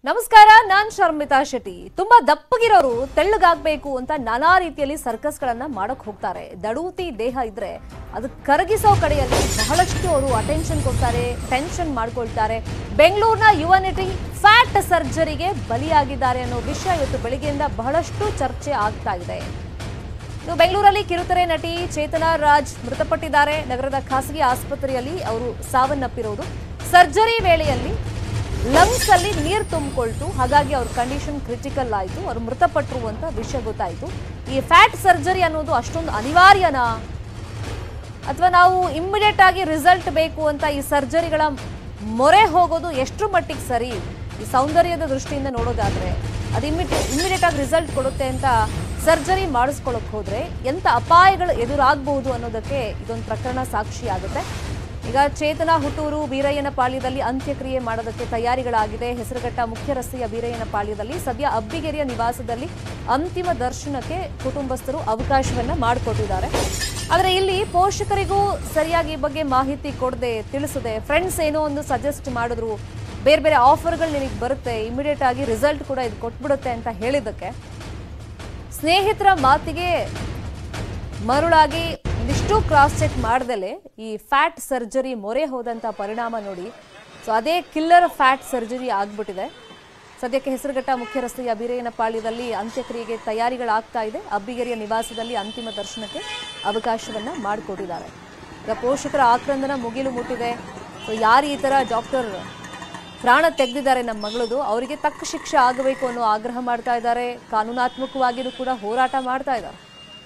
ನಮಸ್ಕಾರ ನಾನ್ ಶರ್ಮಿತಾ ಶೆಟ್ಟಿ ತುಂಬಾ ದಪ್ಪಗಿರೋರು ತೆಳ್ಳಗಾಗ್ಬೇಕು ಅಂತ ನಾನಾ ರೀತಿಯಲ್ಲಿ ಸರ್ಕಸ್ ಗಳನ್ನ ಮಾಡಕ್ ಹೋಗ್ತಾರೆ ದಡೂತಿ ದೇಹ ಇದ್ರೆ ಅದು ಕರಗಿಸೋ ಕಡೆಯಲ್ಲಿ ಬಹಳಷ್ಟು ಅವರು ಅಟೆನ್ಷನ್ ಕೊಡ್ತಾರೆ ಟೆನ್ಷನ್ ಮಾಡ್ಕೊಳ್ತಾರೆ ಬೆಂಗಳೂರಿನ ಯುವ ನಟಿ ಫ್ಯಾಟ್ ಸರ್ಜರಿಗೆ ಬಲಿಯಾಗಿದ್ದಾರೆ ಅನ್ನೋ ವಿಷಯ ಇವತ್ತು ಬೆಳಿಗ್ಗೆಯಿಂದ ಬಹಳಷ್ಟು ಚರ್ಚೆ ಆಗ್ತಾ ಇದೆ ಇನ್ನು ಬೆಂಗಳೂರಲ್ಲಿ ಕಿರುತೆರೆ ನಟಿ ಚೇತನಾ ರಾಜ್ ಮೃತಪಟ್ಟಿದ್ದಾರೆ ನಗರದ ಖಾಸಗಿ ಆಸ್ಪತ್ರೆಯಲ್ಲಿ ಅವರು ಸಾವನ್ನಪ್ಪಿರುವುದು ಸರ್ಜರಿ ವೇಳೆಯಲ್ಲಿ ಲಂಗ್ಸ್ ಅಲ್ಲಿ ನೀರು ತುಂಬಿಕೊಳ್ತು ಹಾಗಾಗಿ ಅವ್ರ ಕಂಡೀಷನ್ ಕ್ರಿಟಿಕಲ್ ಆಯಿತು ಅವರು ಮೃತಪಟ್ಟರು ಅಂತ ವಿಷಯ ಗೊತ್ತಾಯಿತು ಈ ಫ್ಯಾಟ್ ಸರ್ಜರಿ ಅನ್ನೋದು ಅಷ್ಟೊಂದು ಅನಿವಾರ್ಯನಾ ಅಥವಾ ನಾವು ಇಮ್ಮಿಡಿಯೇಟ್ ಆಗಿ ರಿಸಲ್ಟ್ ಬೇಕು ಅಂತ ಈ ಸರ್ಜರಿಗಳ ಮೊರೆ ಹೋಗೋದು ಎಷ್ಟರ ಮಟ್ಟಿಗೆ ಸರಿ ಈ ಸೌಂದರ್ಯದ ದೃಷ್ಟಿಯಿಂದ ನೋಡೋದಾದ್ರೆ ಅದು ಇಮ್ಮಿಡಿಯೇಟ್ ಇಮ್ಮಿಡಿಯೇಟ್ ಆಗಿ ರಿಸಲ್ಟ್ ಕೊಡುತ್ತೆ ಅಂತ ಸರ್ಜರಿ ಮಾಡಿಸ್ಕೊಳಕ್ ಹೋದ್ರೆ ಎಂತ ಅಪಾಯಗಳು ಎದುರಾಗಬಹುದು ಅನ್ನೋದಕ್ಕೆ ಇದೊಂದು ಪ್ರಕರಣ ಸಾಕ್ಷಿ ಆಗುತ್ತೆ ಈಗ ಚೇತನ ಹುಟ್ಟೂರು ಬೀರಯ್ಯನ ಪಾಳ್ಯದಲ್ಲಿ ಅಂತ್ಯಕ್ರಿಯೆ ಮಾಡೋದಕ್ಕೆ ತಯಾರಿಗಳಾಗಿದೆ ಹೆಸರುಘಟ್ಟ ಮುಖ್ಯ ರಸ್ತೆಯ ಬೀರಯ್ಯನ ಪಾಳ್ಯದಲ್ಲಿ ಸದ್ಯ ಅಬ್ಬಿಗೆರೆಯ ನಿವಾಸದಲ್ಲಿ ಅಂತಿಮ ದರ್ಶನಕ್ಕೆ ಕುಟುಂಬಸ್ಥರು ಅವಕಾಶವನ್ನ ಮಾಡಿಕೊಟ್ಟಿದ್ದಾರೆ ಆದರೆ ಇಲ್ಲಿ ಪೋಷಕರಿಗೂ ಸರಿಯಾಗಿ ಈ ಬಗ್ಗೆ ಮಾಹಿತಿ ಕೊಡದೆ ತಿಳಿಸದೆ ಫ್ರೆಂಡ್ಸ್ ಏನೋ ಒಂದು ಸಜೆಸ್ಟ್ ಮಾಡಿದ್ರು ಬೇರೆ ಬೇರೆ ಆಫರ್ಗಳು ನಿನಗೆ ಬರುತ್ತೆ ಇಮಿಡಿಯೇಟ್ ಆಗಿ ರಿಸಲ್ಟ್ ಕೂಡ ಇದು ಕೊಟ್ಬಿಡುತ್ತೆ ಅಂತ ಹೇಳಿದ್ದಕ್ಕೆ ಸ್ನೇಹಿತರ ಮಾತಿಗೆ ಮರುಳಾಗಿ ಒಂದಿಷ್ಟು ಕ್ರಾಸ್ ಚೆಕ್ ಮಾಡ್ದಲೆ ಈ ಫ್ಯಾಟ್ ಸರ್ಜರಿ ಮೊರೆ ಹೋದಂತ ಪರಿಣಾಮ ನೋಡಿ ಸೊ ಅದೇ ಕಿಲ್ಲರ್ ಫ್ಯಾಟ್ ಸರ್ಜರಿ ಆಗ್ಬಿಟ್ಟಿದೆ ಸದ್ಯಕ್ಕೆ ಹೆಸರುಘಟ್ಟ ಮುಖ್ಯ ರಸ್ತೆಯ ಬೀರೇನ ಪಾಳ್ಯದಲ್ಲಿ ಅಂತ್ಯಕ್ರಿಯೆಗೆ ತಯಾರಿಗಳಾಗ್ತಾ ಇದೆ ಅಬ್ಬಿಗೆರೆಯ ನಿವಾಸದಲ್ಲಿ ಅಂತಿಮ ದರ್ಶನಕ್ಕೆ ಅವಕಾಶವನ್ನ ಮಾಡಿಕೊಟ್ಟಿದ್ದಾರೆ ಈಗ ಪೋಷಕರ ಆಕ್ರಂದನ ಮುಗಿಲು ಮುಟ್ಟಿದೆ ಸೊ ಯಾರು ಈ ತರ ಡಾಕ್ಟರ್ ಪ್ರಾಣ ತೆಗೆದಿದ್ದಾರೆ ನಮ್ಮ ಮಗಳದು ಅವರಿಗೆ ತಕ್ಕ ಶಿಕ್ಷೆ ಆಗಬೇಕು ಅನ್ನೋ ಆಗ್ರಹ ಮಾಡ್ತಾ ಇದ್ದಾರೆ ಕಾನೂನಾತ್ಮಕವಾಗಿಯೂ ಕೂಡ ಹೋರಾಟ ಮಾಡ್ತಾ ಇದ್ದಾರೆ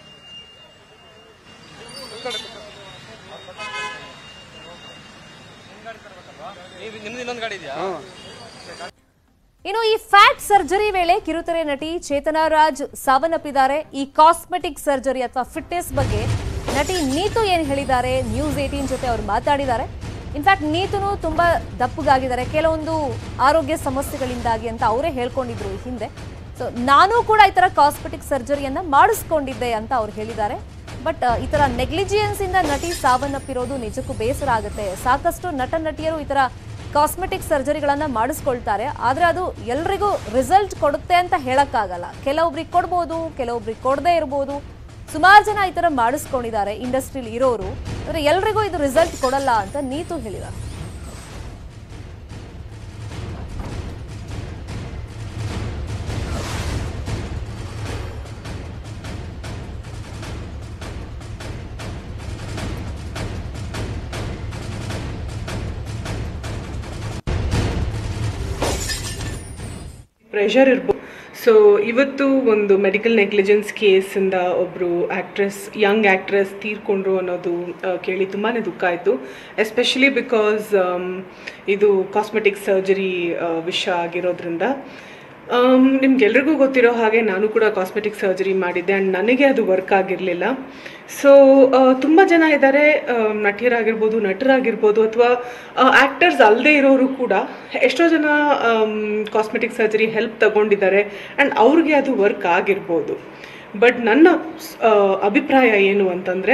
ನೀವು ನಿಮ್ದು ಇನ್ನೊಂದು ಗಾಡಿ ಇದೆಯಾ ಇನ್ನು ಈ ಫ್ಯಾಟ್ ಸರ್ಜರಿ ವೇಳೆ ಕಿರುತೆರೆ ನಟಿ ಚೇತನಾ ರಾಜ್ ಸಾವನ್ನಪ್ಪಿದ್ದಾರೆ ಈ ಕಾಸ್ಮೆಟಿಕ್ ಸರ್ಜರಿ ಅಥವಾ ಫಿಟ್ನೆಸ್ ಬಗ್ಗೆ ನಟಿ ನೀತು ಏನ್ ಹೇಳಿದ್ದಾರೆ ನ್ಯೂಸ್ ಏಟೀನ್ ಜೊತೆ ಅವರು ಮಾತಾಡಿದ್ದಾರೆ ಇನ್ಫ್ಯಾಕ್ಟ್ ನೀತುನು ತುಂಬಾ ದಪ್ಪಗಾಗಿದ್ದಾರೆ ಕೆಲವೊಂದು ಆರೋಗ್ಯ ಸಮಸ್ಯೆಗಳಿಂದಾಗಿ ಅಂತ ಅವರೇ ಹೇಳ್ಕೊಂಡಿದ್ರು ಈ ಹಿಂದೆ ಸೊ ನಾನು ಕೂಡ ಈ ತರ ಕಾಸ್ಮೆಟಿಕ್ ಸರ್ಜರಿಯನ್ನ ಮಾಡಿಸ್ಕೊಂಡಿದ್ದೆ ಅಂತ ಅವ್ರು ಹೇಳಿದ್ದಾರೆ ಬಟ್ ಈ ತರ ನೆಗ್ಲಿಜಿಯನ್ಸ್ ಇಂದ ನಟಿ ಸಾವನ್ನಪ್ಪಿರೋದು ನಿಜಕ್ಕೂ ಬೇಸರ ಆಗುತ್ತೆ ಸಾಕಷ್ಟು ನಟ ನಟಿಯರು ಈ ತರ ಕಾಸ್ಮೆಟಿಕ್ ಸರ್ಜರಿಗಳನ್ನ ಮಾಡಿಸ್ಕೊಳ್ತಾರೆ ಆದ್ರೆ ಅದು ಎಲ್ರಿಗೂ ರಿಸಲ್ಟ್ ಕೊಡುತ್ತೆ ಅಂತ ಹೇಳಕ್ಕಾಗಲ್ಲ ಕೆಲವೊಬ್ರಿಗೆ ಕೊಡ್ಬೋದು ಕೆಲವೊಬ್ರಿಗೆ ಕೊಡದೇ ಇರ್ಬೋದು ಸುಮಾರು ಜನ ಈ ತರ ಮಾಡಿಸ್ಕೊಂಡಿದ್ದಾರೆ ಇಂಡಸ್ಟ್ರಿಲಿ ಇರೋರು ಆದ್ರೆ ಎಲ್ರಿಗೂ ಇದು ರಿಸಲ್ಟ್ ಕೊಡಲ್ಲ ಅಂತ ನೀತು ಹೇಳಿದ್ದಾರೆ ಪ್ರೆಷರ್ ಇರ್ಬೋದು ಸೊ ಇವತ್ತು ಒಂದು ಮೆಡಿಕಲ್ ನೆಗ್ಲಿಜೆನ್ಸ್ ಕೇಸಿಂದ ಒಬ್ಬರು ಆ್ಯಕ್ಟ್ರೆಸ್ ಯಂಗ್ ಆ್ಯಕ್ಟ್ರೆಸ್ ತೀರ್ಕೊಂಡ್ರು ಅನ್ನೋದು ಆ, ಕೇಳಿ ತುಂಬಾ ದುಃಖ ಆಯಿತು ಎಸ್ಪೆಷಲಿ ಬಿಕಾಸ್ ಇದು ಕಾಸ್ಮೆಟಿಕ್ ಸರ್ಜರಿ ವಿಷಯ ಆಗಿರೋದ್ರಿಂದ ನಿಮ್ಗೆಲ್ರಿಗೂ ಗೊತ್ತಿರೋ ಹಾಗೆ ನಾನು ಕೂಡ ಕಾಸ್ಮೆಟಿಕ್ ಸರ್ಜರಿ ಮಾಡಿದ್ದೆ ಆ್ಯಂಡ್ ನನಗೆ ಅದು ವರ್ಕ್ ಆಗಿರಲಿಲ್ಲ ಸೊ ತುಂಬ ಜನ ಇದ್ದಾರೆ ನಟಿಯರಾಗಿರ್ಬೋದು ನಟರಾಗಿರ್ಬೋದು ಅಥವಾ ಆ್ಯಕ್ಟರ್ಸ್ ಅಲ್ಲದೆ ಇರೋರು ಕೂಡ ಎಷ್ಟೋ ಜನ ಕಾಸ್ಮೆಟಿಕ್ ಸರ್ಜರಿ ಹೆಲ್ಪ್ ತಗೊಂಡಿದ್ದಾರೆ ಆ್ಯಂಡ್ ಅವ್ರಿಗೆ ಅದು ವರ್ಕ್ ಆಗಿರ್ಬೋದು ಬಟ್ ನನ್ನ ಆ, ಅಭಿಪ್ರಾಯ ಏನು ಅಂತಂದರೆ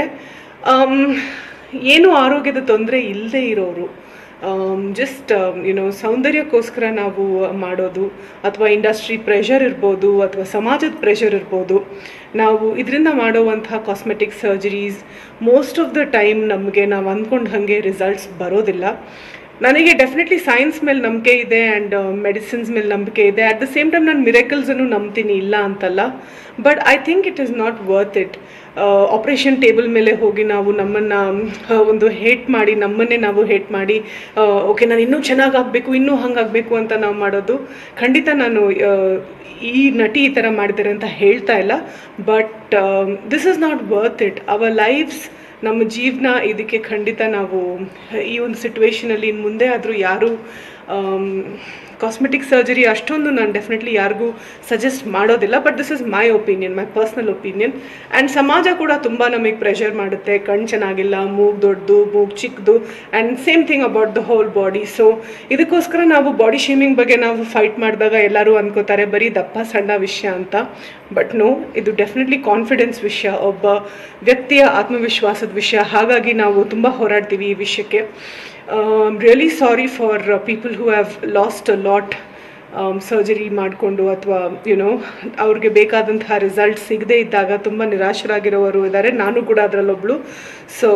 ಏನು ಆರೋಗ್ಯದ ತೊಂದರೆ ಇಲ್ಲದೆ ಇರೋರು ಜಸ್ಟ್ ಯುನೋ ಸೌಂದರ್ಯಕ್ಕೋಸ್ಕರ ನಾವು ಮಾಡೋದು ಅಥವಾ ಇಂಡಸ್ಟ್ರಿ ಪ್ರೆಷರ್ ಇರ್ಬೋದು ಅಥವಾ ಸಮಾಜದ ಪ್ರೆಷರ್ ಇರ್ಬೋದು ನಾವು ಇದರಿಂದ ಮಾಡುವಂತಹ cosmetic surgeries most of the time ನಮಗೆ ನಾವು ಅಂದ್ಕೊಂಡು ಹಾಗೆ ರಿಸಲ್ಟ್ಸ್ ಬರೋದಿಲ್ಲ ನನಗೆ ಡೆಫಿನೆಟ್ಲಿ ಸೈನ್ಸ್ ಮೇಲೆ ನಂಬಿಕೆ ಇದೆ ಆ್ಯಂಡ್ ಮೆಡಿಸಿನ್ಸ್ ಮೇಲೆ ನಂಬಿಕೆ ಇದೆ ಅಟ್ ದ ಸೇಮ್ ಟೈಮ್ ನಾನು ಮಿರಕಲ್ಸನ್ನು ನಂಬ್ತೀನಿ ಇಲ್ಲ ಅಂತಲ್ಲ but I think it is not worth it operation table ಮೇಲೆ ಹೋಗಿ ನಾವು ನಮ್ಮನ್ನು ಒಂದು ಹೇಟ್ ಮಾಡಿ ನಮ್ಮನ್ನೇ ನಾವು ಹೇಟ್ ಮಾಡಿ ಓಕೆ ನಾನು ಇನ್ನೂ ಚೆನ್ನಾಗಾಗಬೇಕು ಇನ್ನೂ ಹಂಗಾಗಬೇಕು ಅಂತ ನಾವು ಮಾಡೋದು ಖಂಡಿತ ನಾನು ಆ, ಈ ನಟಿ ಈ ಥರ ಮಾಡಿದ್ದಾರೆ ಅಂತ ಹೇಳ್ತಾ ಇಲ್ಲ but this is not worth it our lives ನಮ್ಮ ಜೀವನ ಇದಕ್ಕೆ ಖಂಡಿತ ನಾವು ಈ ಒಂದು ಸಿಚುವೇಶನಲ್ಲಿ ಮುಂದೆ ಆದರೂ ಯಾರು ಕಾಸ್ಮೆಟಿಕ್ ಸರ್ಜರಿ ಅಷ್ಟೊಂದು ನಾನು ಡೆಫಿನೆಟ್ಲಿ ಯಾರಿಗೂ ಸಜೆಸ್ಟ್ ಮಾಡೋದಿಲ್ಲ but this is my opinion my personal opinion and ಸಮಾಜ ಕೂಡ ತುಂಬ ನಮಗೆ ಪ್ರೆಷರ್ ಮಾಡುತ್ತೆ ಕಣ್ಣು ಚೆನ್ನಾಗಿಲ್ಲ ಮೂಗ್ ದೊಡ್ಡದು ಮೂಗ್ ಚಿಕ್ಕದು and same thing about the whole body so ಇದಕ್ಕೋಸ್ಕರ ನಾವು ಬಾಡಿ ಶೇಮಿಂಗ್ ಬಗ್ಗೆ ನಾವು ಫೈಟ್ ಮಾಡಿದಾಗ ಎಲ್ಲರೂ ಅನ್ಕೋತಾರೆ ಬರೀ ದಪ್ಪ ಸಣ್ಣ ವಿಷಯ ಅಂತ ಬಟ್ ನೋ ಇದು ಡೆಫಿನೆಟ್ಲಿ ಕಾನ್ಫಿಡೆನ್ಸ್ ವಿಷಯ ಒಬ್ಬ ವ್ಯಕ್ತಿಯ ಆತ್ಮವಿಶ್ವಾಸದ ವಿಷಯ ಹಾಗಾಗಿ ನಾವು ತುಂಬ ಹೋರಾಡ್ತೀವಿ ಈ ವಿಷಯಕ್ಕೆ really sorry for people who have lost a lot surgery ಮಾಡಿಕೊಂಡು ಅಥವಾ ಯುನೋ ಅವ್ರಿಗೆ ಬೇಕಾದಂತಹ ರಿಸಲ್ಟ್ ಸಿಗದೇ ಇದ್ದಾಗ ತುಂಬ ನಿರಾಶರಾಗಿರೋರು ಇದ್ದಾರೆ ನಾನು ಕೂಡ ಅದರಲ್ಲೊಬ್ಳು ಸೊ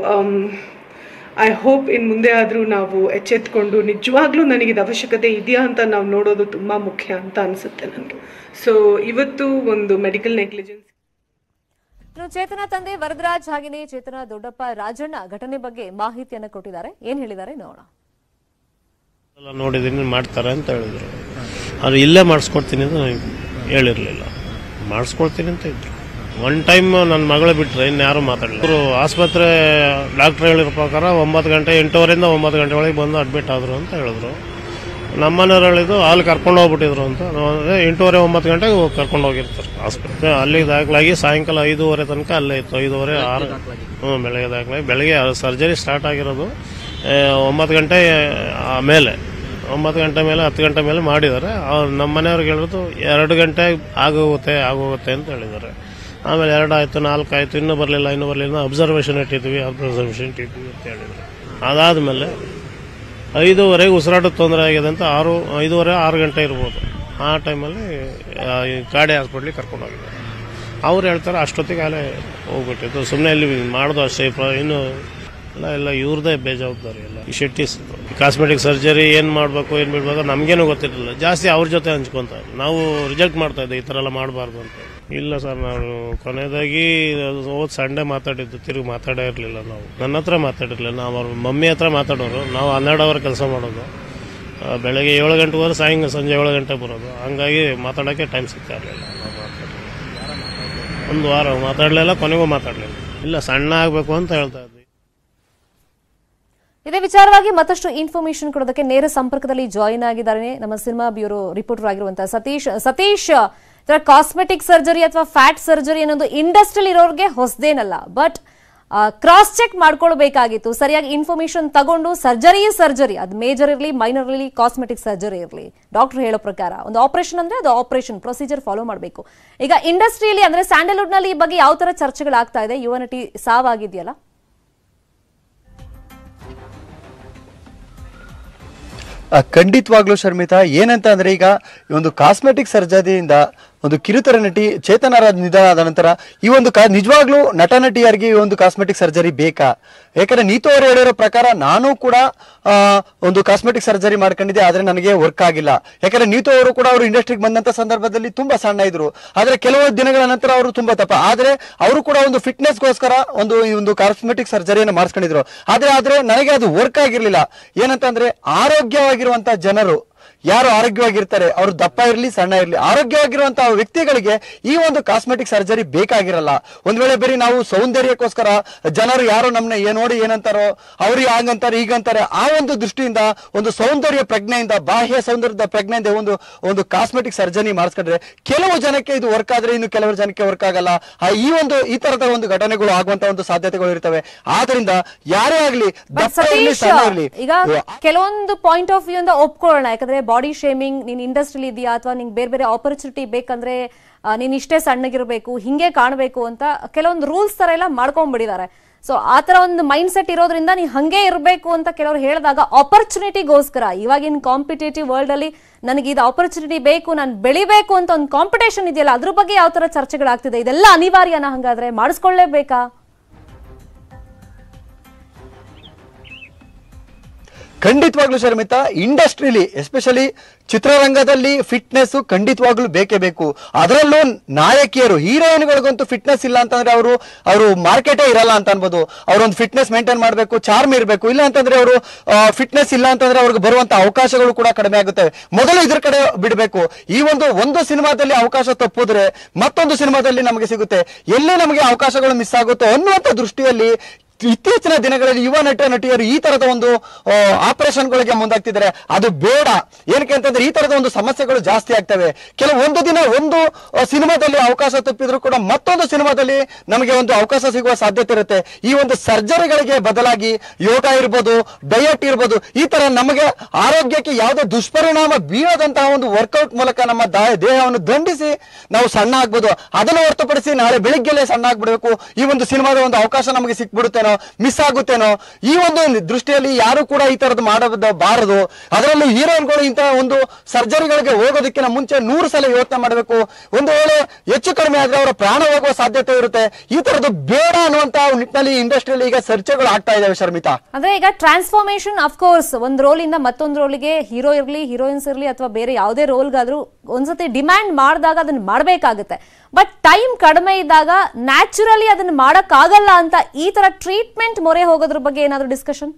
ಐ ಹೋಪ್ ಇನ್ನು ಮುಂದೆ ಆದರೂ ನಾವು ಎಚ್ಚೆತ್ಕೊಂಡು ನಿಜವಾಗ್ಲೂ ನನಗೆ ಇದು ಅವಶ್ಯಕತೆ ಇದೆಯಾ ಅಂತ ನಾವು ನೋಡೋದು ತುಂಬ ಮುಖ್ಯ ಅಂತ ಅನಿಸುತ್ತೆ ನನಗೆ ಸೊ ಇವತ್ತು ಒಂದು ಮೆಡಿಕಲ್ ನೆಗ್ಲಿಜೆನ್ಸ್ ಇನ್ನು ಚೇತನ ತಂದೆ ವರದರಾಜ್ ಹಾಗೆಯೇ ಚೇತನ ದೊಡ್ಡಪ್ಪ ರಾಜಣ್ಣ ಘಟನೆ ಬಗ್ಗೆ ಮಾಹಿತಿಯನ್ನು ಕೊಟ್ಟಿದ್ದಾರೆ ಏನ್ ಹೇಳಿದ್ದಾರೆ ನೋಡೋಣ ಎಲ್ಲ ನೋಡಿದ್ದೀನಿ ಮಾಡ್ತಾರೆ ಅಂತ ಹೇಳಿದ್ರು ಅವ್ರು ಇಲ್ಲೇ ಮಾಡಿಸ್ಕೊಡ್ತೀನಿ ಅಂತ ನನಗೆ ಹೇಳಿರಲಿಲ್ಲ ಮಾಡಿಸ್ಕೊಡ್ತೀನಿ ಅಂತ ಇದ್ರು ಒನ್ ಟೈಮ್ ನನ್ನ ಮಗಳು ಬಿಟ್ಟರೆ ಇನ್ಯಾರು ಮಾತಾಡಲಿಲ್ಲ ಅವರು ಆಸ್ಪತ್ರೆ ಡಾಕ್ಟ್ರ್ ಹೇಳಿರೋ ಪ್ರಕಾರ ಒಂಬತ್ತು ಗಂಟೆ ಎಂಟೂವರೆಯಿಂದ ಒಂಬತ್ತು ಗಂಟೆ ಒಳಗೆ ಬಂದು ಅಡ್ಮಿಟ್ ಆದರು ಅಂತ ಹೇಳಿದ್ರು ನಮ್ಮನೆಯವ್ರು ಹೇಳಿದ್ದು ಅಲ್ಲಿ ಕರ್ಕೊಂಡು ಹೋಗ್ಬಿಟ್ಟಿದ್ರು ಅಂತ ನಾವು ಅಂದ್ರೆ ಎಂಟೂವರೆ ಒಂಬತ್ತು ಗಂಟೆಗೆ ಹೋಗಿ ಕರ್ಕೊಂಡು ಹೋಗಿರ್ತಾರೆ ಆಸ್ಪತ್ರೆ ಅಲ್ಲಿಗೆ ದಾಖಲಾಗಿ ಸಾಯಂಕಾಲ ಐದೂವರೆ ತನಕ ಅಲ್ಲೇ ಇತ್ತು ಐದೂವರೆ ಆರು ಹ್ಞೂ ಬೆಳಗ್ಗೆ ದಾಖಲಾಗಿ ಬೆಳಗ್ಗೆ ಸರ್ಜರಿ ಸ್ಟಾರ್ಟ್ ಆಗಿರೋದು ಆ, ಒಂಬತ್ತು ಗಂಟೆ ಆಮೇಲೆ ಒಂಬತ್ತು ಗಂಟೆ ಮೇಲೆ ಹತ್ತು ಗಂಟೆ ಮೇಲೆ ಮಾಡಿದ್ದಾರೆ ಅವ್ರು ನಮ್ಮ ಮನೆಯವ್ರಿಗೆ ಹೇಳಿದ್ರು ಎರಡು ಗಂಟೆ ಆಗೋಗುತ್ತೆ ಆಗೋಗುತ್ತೆ ಅಂತ ಹೇಳಿದ್ದಾರೆ ಆಮೇಲೆ ಎರಡು ಆಯಿತು ನಾಲ್ಕು ಆಯಿತು ಇನ್ನೂ ಬರಲಿಲ್ಲ ಇನ್ನೂ ಬರಲಿಲ್ಲ ಅಬ್ಸರ್ವೇಷನ್ ಇಟ್ಟಿದ್ವಿ ಅಬ್ಸರ್ವೇಷನ್ ಇಟ್ಟಿದ್ವಿ ಅಂತ ಹೇಳಿದ್ರು ಅದಾದಮೇಲೆ ಐದೂವರೆಗೆ ಉಸಿರಾಟದ ತೊಂದರೆ ಆಗಿದೆ ಅಂತ ಆರು ಐದೂವರೆ ಆರು ಗಂಟೆ ಇರ್ಬೋದು ಆ ಟೈಮಲ್ಲಿ ಆ, ಈ ಕಾಡೆ ಹಾಸ್ಪಿಟ್ಲಿಗೆ ಕರ್ಕೊಂಡು ಹೋಗಿದ್ದಾರೆ ಅವ್ರು ಹೇಳ್ತಾರೆ ಅಷ್ಟೊತ್ತಿಗೆ ಅಲ್ಲೇ ಹೋಗ್ಬಿಟ್ಟಿತ್ತು ಸುಮ್ಮನೆ ಇಲ್ಲಿ ಮಾಡೋದು ಅಷ್ಟೇ ಪ್ರ- ಇನ್ನು ಎಲ್ಲ ಎಲ್ಲ ಇವ್ರದೇ ಬೇಜವಾಬ್ದಾರಿ ಎಲ್ಲ ಈ ಶೆಟ್ಟಿಸ್ ಕಾಸ್ಮೆಟಿಕ್ ಸರ್ಜರಿ ಏನು ಮಾಡಬೇಕು ಏನು ಬಿಡ್ಬೇಕು ನಮಗೇನು ಗೊತ್ತಿರಲಿಲ್ಲ ಜಾಸ್ತಿ ಅವ್ರ ಜೊತೆ ಹಂಚ್ಕೊಂತ ನಾವು ರಿಜೆಕ್ಟ್ ಮಾಡ್ತಾ ಇದ್ದೆ ಈ ಥರ ಎಲ್ಲ ಮಾಡಬಾರ್ದು ಅಂತ ಇಲ್ಲ ಸರ್ ನಾನು ಕೊನೆಯದಾಗಿ ಹೋದ್ ಸಂಡೇ ಮಾತಾಡಿದ್ದು ತಿರುಗಿ ಮಾತಾಡೇ ಇರಲಿಲ್ಲ ನಾವು ನನ್ನ ಹತ್ರ ಮಾತಾಡಿರಲಿಲ್ಲ ನಾವು ಅವ್ರ ಮಮ್ಮಿ ಹತ್ರ ಮಾತಾಡೋರು ನಾವು ಹನ್ನೆರಡು ಅವರ್ ಕೆಲಸ ಮಾಡೋದು ಆ, ಬೆಳಗ್ಗೆ ಏಳು ಗಂಟೆವರೆ ಸಾಯಂಕಾಲ ಸಂಜೆ ಏಳು ಗಂಟೆ ಬರೋದು ಹಂಗಾಗಿ ಮಾತಾಡೋಕ್ಕೆ ಟೈಮ್ ಸಿಗ್ತಾ ಇರಲಿಲ್ಲ ನಾವು ಮಾತಾಡಿಲ್ಲ ಒಂದು ವಾರ ಮಾತಾಡಲಿಲ್ಲ ಕೊನೆಗೂ ಮಾತಾಡಲಿಲ್ಲ ಇಲ್ಲ ಸಣ್ಣ ಆಗಬೇಕು ಅಂತ ಹೇಳ್ತಾ ಇದ್ವಿ ಇದೇ ವಿಚಾರವಾಗಿ ಮತ್ತಷ್ಟು ಇನ್ಫಾರ್ಮೇಶನ್ ಕೊಡೋದಕ್ಕೆ ನೇರ ಸಂಪರ್ಕದಲ್ಲಿ ಜಾಯಿನ್ ಆಗಿದ್ದಾರೆ ನಮ್ಮ ಸಿನಿಮಾ ಬ್ಯೂರೋ ರಿಪೋರ್ಟರ್ ಆಗಿರುವಂತಹ ಸತೀಶ್ ಸತೀಶ್ ಕಾಸ್ಮೆಟಿಕ್ ಸರ್ಜರಿ ಅಥವಾ ಫ್ಯಾಟ್ ಸರ್ಜರಿ ಅನ್ನೋದು ಇಂಡಸ್ಟ್ರಿಯಲ್ಲಿ ಇರೋರಿಗೆ ಹೊಸದೇನಲ್ಲ ಬಟ್ ಕ್ರಾಸ್ ಚೆಕ್ ಮಾಡ್ಕೊಳ್ಬೇಕಾಗಿತ್ತು ಸರಿಯಾಗಿ ಇನ್ಫಾರ್ಮೇಶನ್ ತಗೊಂಡು ಸರ್ಜರಿ ಸರ್ಜರಿ ಅದು ಮೇಜರ್ ಇರಲಿ ಮೈನರ್ ಇರಲಿ ಕಾಸ್ಮೆಟಿಕ್ ಸರ್ಜರಿ ಇರಲಿ ಡಾಕ್ಟರ್ ಹೇಳೋ ಪ್ರಕಾರ ಒಂದು ಆಪರೇಷನ್ ಅಂದ್ರೆ ಅದು ಆಪರೇಷನ್ ಪ್ರೊಸೀಜರ್ ಫಾಲೋ ಮಾಡಬೇಕು ಈಗ ಇಂಡಸ್ಟ್ರಿಯಲ್ಲಿ ಅಂದ್ರೆ ಸ್ಯಾಂಡಲ್ವುಡ್ ನಲ್ಲಿ ಈ ಬಗ್ಗೆ ಯಾವ ತರ ಚರ್ಚೆಗಳಾಗ್ತಾ ಇದೆ ಯುವ ನಟಿ ಸಾವಾಗಿದೆಯಲ್ಲ ಆ, ಖಂಡಿತವಾಗ್ಲೂ ಶರ್ಮಿತಾ ಏನಂತ ಅಂದ್ರೆ ಈಗ ಈ ಒಂದು ಕಾಸ್ಮೆಟಿಕ್ ಸರ್ಜರಿಯಿಂದ ಒಂದು ಕಿರುತೆರೆ ನಟಿ ಚೇತನರ ನಿಧನ ಆದ ನಂತರ ಈ ಒಂದು ಕಾ ನಿಜವಾಗ್ಲೂ ನಟ ನಟಿಯರಿಗೆ ಈ ಒಂದು ಕಾಸ್ಮೆಟಿಕ್ ಸರ್ಜರಿ ಬೇಕಾ ಯಾಕಂದ್ರೆ ನೀತು ಅವರು ಹೇಳಿರೋ ಪ್ರಕಾರ ನಾನು ಕೂಡ ಆ, ಒಂದು ಕಾಸ್ಮೆಟಿಕ್ ಸರ್ಜರಿ ಮಾಡ್ಕೊಂಡಿದ್ದೆ ಆದ್ರೆ ನನಗೆ ವರ್ಕ್ ಆಗಿಲ್ಲ ಯಾಕಂದ್ರೆ ನೀತು ಅವರು ಕೂಡ ಅವರು ಇಂಡಸ್ಟ್ರಿಗೆ ಬಂದಂತ ಸಂದರ್ಭದಲ್ಲಿ ತುಂಬಾ ಸಣ್ಣ ಇದ್ರು ಆದ್ರೆ ಕೆಲವು ದಿನಗಳ ನಂತರ ಅವರು ತುಂಬಾ ತಪ್ಪ ಆದ್ರೆ ಅವರು ಕೂಡ ಒಂದು ಫಿಟ್ನೆಸ್ಗೋಸ್ಕರ ಒಂದು ಈ ಒಂದು ಕಾಸ್ಮೆಟಿಕ್ ಸರ್ಜರಿಯನ್ನು ಮಾಡಿಸ್ಕೊಂಡಿದ್ರು ಆದ್ರೆ ಆದ್ರೆ ನನಗೆ ಅದು ವರ್ಕ್ ಆಗಿರ್ಲಿಲ್ಲ ಏನಂತಂದ್ರೆ ಆರೋಗ್ಯವಾಗಿರುವಂತ ಜನರು ಯಾರು ಆರೋಗ್ಯವಾಗಿರ್ತಾರೆ ಅವರು ದಪ್ಪ ಇರಲಿ ಸಣ್ಣ ಇರಲಿ ಆರೋಗ್ಯವಾಗಿರುವಂತಹ ವ್ಯಕ್ತಿಗಳಿಗೆ ಈ ಒಂದು ಕಾಸ್ಮೆಟಿಕ್ ಸರ್ಜರಿ ಬೇಕಾಗಿರಲ್ಲ ಒಂದ್ ವೇಳೆ ಬರೀ ನಾವು ಸೌಂದರ್ಯಕ್ಕೋಸ್ಕರ ಜನರು ಯಾರೋ ನಮ್ಮನ್ನ ಏನ್ ನೋಡಿ ಏನಂತಾರೋ ಅವ್ರಿಗೆ ಹಂಗಂತಾರೆ ಈಗಂತಾರೆ ಆ ಒಂದು ದೃಷ್ಟಿಯಿಂದ ಒಂದು ಸೌಂದರ್ಯ ಪ್ರಜ್ಞೆಯಿಂದ ಬಾಹ್ಯ ಸೌಂದರ್ಯದ ಪ್ರಜ್ಞೆಯಿಂದ ಒಂದು ಒಂದು ಕಾಸ್ಮೆಟಿಕ್ ಸರ್ಜರಿ ಮಾಡಿಸ್ಕೊಂಡ್ರೆ ಕೆಲವು ಜನಕ್ಕೆ ಇದು ವರ್ಕ್ ಆದ್ರೆ ಇನ್ನು ಕೆಲವು ಜನಕ್ಕೆ ವರ್ಕ್ ಆಗಲ್ಲ ಆ ಈ ಒಂದು ಈ ತರದ ಒಂದು ಘಟನೆಗಳು ಆಗುವಂತ ಒಂದು ಸಾಧ್ಯತೆಗಳು ಇರ್ತವೆ ಆದ್ರಿಂದ ಯಾರೇ ಆಗ್ಲಿ ಬಟ್ ದಪ್ಪ ಇರ್ಲಿ ಸತೀಶ್ ಸಣ್ಣ ಇರ್ಲಿ ಈಗ ಕೆಲವೊಂದು ಪಾಯಿಂಟ್ ಆಫ್ ವ್ಯೂ ಇಂದ ಒಪ್ಕೊಳ್ಳೋಣ ಯಾಕಂದ್ರೆ ಬಾಡಿ ಶೇಮಿಂಗ್ ನೀನ್ ಇಂಡಸ್ಟ್ರಿಲಿ ಇದೆಯಾ ಅಥವಾ ನಿಂಗೆ ಬೇರೆ ಬೇರೆ ಆಪರ್ಚುನಿಟಿ ಬೇಕಂದ್ರೆ ಆ, ನೀನ್ ಇಷ್ಟೇ ಸಣ್ಣಗಿರ್ಬೇಕು ಹಿಂಗೆ ಕಾಣಬೇಕು ಅಂತ ಕೆಲವೊಂದು ರೂಲ್ಸ್ ತರ ಎಲ್ಲ ಮಾಡ್ಕೊಂಡ್ಬಿಟ್ಟಿದ್ದಾರೆ ಸೊ ಆ ತರ ಒಂದು ಮೈಂಡ್ ಸೆಟ್ ಇರೋದ್ರಿಂದ ನೀ ಹಂಗೆ ಇರಬೇಕು ಅಂತ ಕೆಲವರು ಹೇಳಿದಾಗ ಆಪರ್ಚುನಿಟಿಗೋಸ್ಕರ ಇವಾಗಿನ ಕಾಂಪಿಟೇಟಿವ್ ವರ್ಲ್ಡ್ ಅಲ್ಲಿ ನನಗೆ ಇದು ಆಪರ್ಚುನಿಟಿ ಬೇಕು ನಾನು ಬೆಳಿಬೇಕು ಅಂತ ಒಂದು ಕಾಂಪಿಟೇಷನ್ ಇದೆಯಲ್ಲ ಅದ್ರ ಬಗ್ಗೆ ಯಾವ ತರ ಚರ್ಚೆಗಳಾಗ್ತಿದೆ ಇದೆಲ್ಲ ಅನಿವಾರ್ಯನಾ ಹಂಗಾದ್ರೆ ಮಾಡಿಸ್ಕೊಳ್ಳೇಬೇಕಾ ಖಂಡಿತವಾಗ್ಲೂ ಶರ್ಮಿತಾ ಇಂಡಸ್ಟ್ರಿಲಿ ಎಸ್ಪೆಷಲಿ ಚಿತ್ರರಂಗದಲ್ಲಿ ಫಿಟ್ನೆಸ್ ಖಂಡಿತವಾಗ್ಲೂ ಬೇಕೇ ಬೇಕು ಅದರಲ್ಲೂ ನಾಯಕಿಯರು ಹೀರೋಯಿನ್ಗಳಿಗಂತೂ ಫಿಟ್ನೆಸ್ ಇಲ್ಲ ಅಂತಂದ್ರೆ ಅವರು ಅವರು ಮಾರ್ಕೆಟೇ ಇರಲ್ಲ ಅಂತ ಅನ್ಬೋದು ಅವ್ರೊಂದು ಫಿಟ್ನೆಸ್ ಮೇಂಟೈನ್ ಮಾಡಬೇಕು ಚಾರ್ಮ್ ಇರಬೇಕು ಇಲ್ಲ ಅಂತಂದ್ರೆ ಅವರು ಫಿಟ್ನೆಸ್ ಇಲ್ಲ ಅಂತಂದ್ರೆ ಅವ್ರಿಗೆ ಬರುವಂತ ಅವಕಾಶಗಳು ಕೂಡ ಕಡಿಮೆ ಆಗುತ್ತವೆ ಮೊದಲು ಇದ್ರ ಕಡೆ ಬಿಡಬೇಕು ಈ ಒಂದು ಒಂದು ಸಿನಿಮಾದಲ್ಲಿ ಅವಕಾಶ ತಪ್ಪಿದ್ರೆ ಮತ್ತೊಂದು ಸಿನಿಮಾದಲ್ಲಿ ನಮಗೆ ಸಿಗುತ್ತೆ ಎಲ್ಲಿ ನಮಗೆ ಅವಕಾಶಗಳು ಮಿಸ್ ಆಗುತ್ತೋ ಅನ್ನುವಂಥ ದೃಷ್ಟಿಯಲ್ಲಿ ಇತ್ತೀಚಿನ ದಿನಗಳಲ್ಲಿ ಯುವ ನಟ ನಟಿಯರು ಈ ತರದ ಒಂದು ಆಪರೇಷನ್ಗಳಿಗೆ ಮುಂದಾಗ್ತಿದ್ದಾರೆ ಅದು ಬೇಡ ಏನಕ್ಕೆ ಅಂತಂದ್ರೆ ಈ ತರದ ಒಂದು ಸಮಸ್ಯೆಗಳು ಜಾಸ್ತಿ ಆಗ್ತವೆ ಕೆಲವು ಒಂದು ದಿನ ಒಂದು ಆ, ಸಿನಿಮಾದಲ್ಲಿ ಅವಕಾಶ ತಪ್ಪಿದ್ರು ಕೂಡ ಮತ್ತೊಂದು ಸಿನಿಮಾದಲ್ಲಿ ನಮಗೆ ಒಂದು ಅವಕಾಶ ಸಿಗುವ ಸಾಧ್ಯತೆ ಇರುತ್ತೆ ಈ ಒಂದು ಸರ್ಜರಿಗಳಿಗೆ ಬದಲಾಗಿ ಯೋಗ ಇರ್ಬೋದು ಡಯಟ್ ಇರ್ಬೋದು ಈ ತರ ನಮಗೆ ಆರೋಗ್ಯಕ್ಕೆ ಯಾವುದೇ ದುಷ್ಪರಿಣಾಮ ಬೀಳದಂತಹ ಒಂದು ವರ್ಕೌಟ್ ಮೂಲಕ ನಮ್ಮ ದಾ- ದೇಹವನ್ನು ದಂಡಿಸಿ ನಾವು ಸಣ್ಣ ಆಗ್ಬೋದು ಅದನ್ನು ಹೊರತುಪಡಿಸಿ ನಾಳೆ ಬೆಳಿಗ್ಗೆಲೆ ಸಣ್ಣ ಆಗ್ಬಿಡ್ಬೇಕು ಈ ಒಂದು ಸಿನಿಮಾದ ಒಂದು ಅವಕಾಶ ನಮಗೆ ಸಿಕ್ಬಿಡುತ್ತೆ ಹೋಗುತ್ತೇನೋ ಮಿಸ್ ಆಗುತ್ತೇನೋ ಈ ಒಂದು ದೃಷ್ಟಿಯಲ್ಲಿ ಯಾರು ಕೂಡ ಈ ತರದ್ದು ಮಾಡಬಾರದು ಅದರಲ್ಲೂ ಹೀರೋಯಿನ್ಗಳು ಇಂತಹ ಒಂದು ಸರ್ಜರಿಗಳಿಗೆ ಹೋಗೋದಕ್ಕಿಂತ ಮುಂಚೆ ನೂರು ಸಲ ಯೋಚನೆ ಮಾಡಬೇಕು ಒಂದು ವೇಳೆ ಹೆಚ್ಚು ಕಡಿಮೆ ಆದ್ರೆ ಅವರ ಪ್ರಾಣ ಹೋಗುವ ಸಾಧ್ಯತೆ ಇರುತ್ತೆ ಈ ತರದ್ದು ಬೇಡ ಅನ್ನುವಂತ ನಿಟ್ಟಿನಲ್ಲಿ ಇಂಡಸ್ಟ್ರಿಯಲ್ಲಿ ಈಗ ಚರ್ಚೆಗಳು ಆಗ್ತಾ ಇದಾವೆ ಶರ್ಮಿತಾ ಅಂದ್ರೆ ಈಗ ಟ್ರಾನ್ಸ್ಫಾರ್ಮೇಶನ್ ಕೋರ್ಸ್ ಒಂದ್ ರೋಲ್ ಇಂದ ಮತ್ತೊಂದು ರೋಲ್ಗೆ ಹೀರೋ ಇರ್ಲಿ ಹೀರೋಯಿನ್ಸ್ ಇರ್ಲಿ ಅಥವಾ ಬೇರೆ ಯಾವುದೇ ರೋಲ್ಗಾದ್ರೂ ಒಂದ್ಸತಿ ಡಿಮ್ಯಾಂಡ್ ಮಾಡಿದಾಗ ಅದನ್ನ ಮಾಡಬೇಕಾಗುತ್ತೆ ಬಟ್ ಟೈಮ್ ಕಡಿಮೆ ಇದ್ದಾಗ ನ್ಯಾಚುರಲಿ ಅದನ್ನ ಮಾಡಕ್ಕಾಗಲ್ಲ ಅಂತ ಈ ತರ ಟ್ರೀಟ್ಮೆಂಟ್ ಮೊರೆ ಹೋಗೋದ್ರ ಬಗ್ಗೆ ಏನಾದ್ರು ಡಿಸ್ಕಷನ್